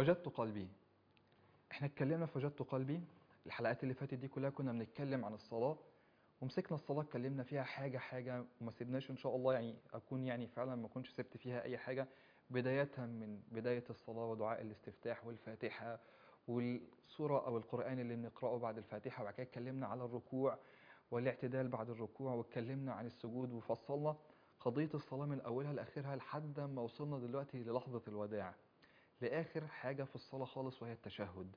وجدت قلبي احنا اتكلمنا في وجدت قلبي الحلقات اللي فاتت دي كلها كنا بنتكلم عن الصلاة ومسكنا الصلاة اتكلمنا فيها حاجة حاجة وما سيبناش ان شاء الله يعني اكون يعني فعلا ما اكونش سبت فيها اي حاجة بداية من بداية الصلاة ودعاء الاستفتاح والفاتحة والسورة او القرآن اللي بنقرأه بعد الفاتحة وبعد كده اتكلمنا على الركوع والاعتدال بعد الركوع واتكلمنا عن السجود وفصلنا قضية الصلاة من أولها لآخرها لحد ما وصلنا دلوقتي للحظة الوداع لآخر حاجة في الصلاة خالص وهي التشهد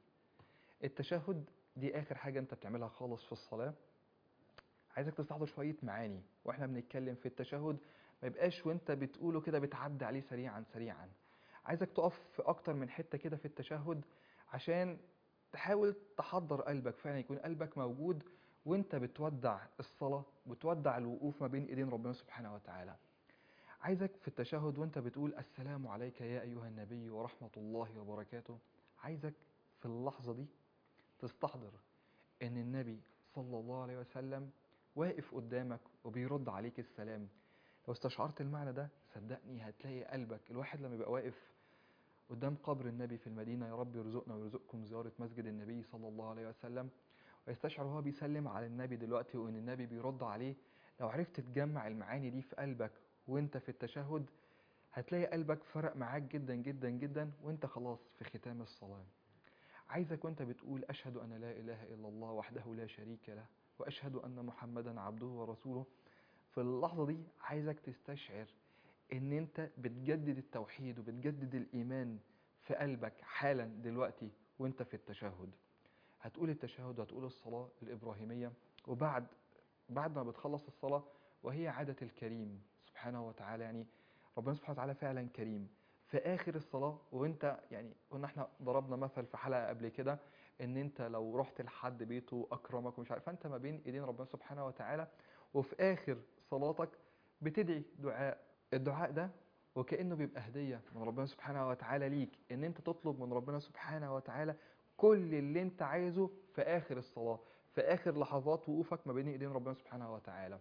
التشهد دي آخر حاجة أنت بتعملها خالص في الصلاة عايزك تستحضر شوية معاني وإحنا بنتكلم في التشهد ما يبقاش وأنت بتقوله كده بتعدي عليه سريعا سريعا عايزك تقف في أكتر من حتة كده في التشهد عشان تحاول تحضر قلبك فعلا يكون قلبك موجود وانت بتودع الصلاة بتودع الوقوف ما بين ايدين ربنا سبحانه وتعالى عايزك في التشهد وانت بتقول السلام عليك يا ايها النبي ورحمة الله وبركاته عايزك في اللحظة دي تستحضر ان النبي صلى الله عليه وسلم واقف قدامك وبيرد عليك السلام لو استشعرت المعنى ده صدقني هتلاقي قلبك الواحد لما يبقى واقف قدام قبر النبي في المدينة يا رب يرزقنا ويرزقكم زيارة مسجد النبي صلى الله عليه وسلم ويستشعر وهو بيسلم على النبي دلوقتي وان النبي بيرد عليه لو عرفت تجمع المعاني دي في قلبك وانت في التشهد هتلاقي قلبك فرق معاك جدا جدا جدا وانت خلاص في ختام الصلاة عايزك وانت بتقول أشهد أن لا إله إلا الله وحده لا شريك له وأشهد أن محمدا عبده ورسوله في اللحظة دي عايزك تستشعر ان انت بتجدد التوحيد وبتجدد الإيمان في قلبك حالا دلوقتي وانت في التشهد هتقول التشهد وهتقول الصلاة الإبراهيمية وبعد بعد ما بتخلص الصلاة وهي عادة الكريم سبحانه وتعالى يعني ربنا سبحانه وتعالى فعلا كريم في آخر الصلاة وانت يعني كنا احنا ضربنا مثل في حلقة قبل كده ان انت لو رحت لحد بيته أكرمك ومش عارف فانت ما بين ايدين ربنا سبحانه وتعالى وفي آخر صلاتك بتدعي دعاء الدعاء ده وكأنه بيبقى هدية من ربنا سبحانه وتعالى ليك ان انت تطلب من ربنا سبحانه وتعالى كل اللي انت عايزه في آخر الصلاة في آخر لحظات وقوفك ما بين ايدين ربنا سبحانه وتعالى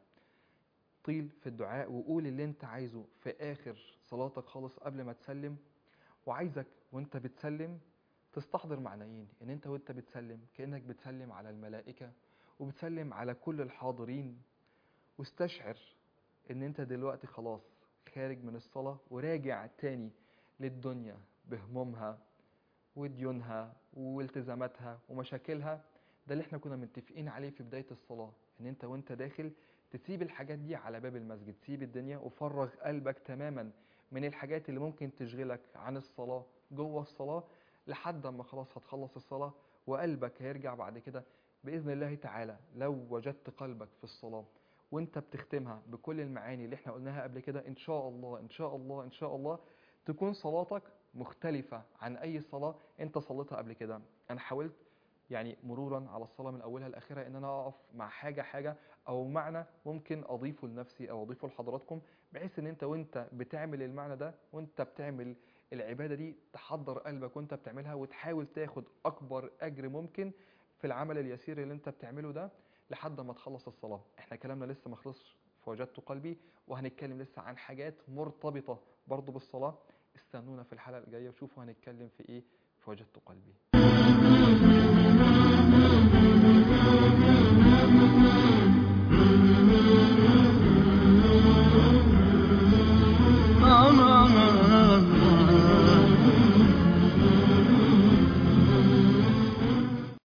طيل في الدعاء وقول اللي انت عايزه في آخر صلاتك خالص قبل ما تسلم وعايزك وانت بتسلم تستحضر معنيين ان انت وانت بتسلم كأنك بتسلم على الملائكة وبتسلم على كل الحاضرين واستشعر ان انت دلوقتي خلاص خارج من الصلاة وراجع تاني للدنيا بهمومها وديونها والتزاماتها ومشاكلها ده اللي احنا كنا متفقين عليه في بداية الصلاة ان انت وانت داخل تسيب الحاجات دي على باب المسجد تسيب الدنيا وفرغ قلبك تماما من الحاجات اللي ممكن تشغلك عن الصلاة جوه الصلاة لحد ما خلاص هتخلص الصلاة وقلبك هيرجع بعد كده بإذن الله تعالى لو وجدت قلبك في الصلاة وانت بتختمها بكل المعاني اللي احنا قلناها قبل كده ان شاء الله ان شاء الله ان شاء الله تكون صلاتك مختلفة عن أي صلاة أنت صليتها قبل كده أنا حاولت يعني مرورا على الصلاة من أولها لآخرها إن أنا أقف مع حاجة حاجة أو معنى ممكن أضيفه لنفسي أو أضيفه لحضراتكم بحيث إن أنت وأنت بتعمل المعنى ده وأنت بتعمل العبادة دي تحضر قلبك وأنت بتعملها وتحاول تاخد أكبر أجر ممكن في العمل اليسير اللي أنت بتعمله ده لحد ما تخلص الصلاة إحنا كلامنا لسه ما خلصش فوجدت قلبي وهنتكلم لسه عن حاجات مرتبطة برضو بالصلاة استنونا في الحلقة الجاية وشوفوا هنتكلم في ايه في وجدت قلبي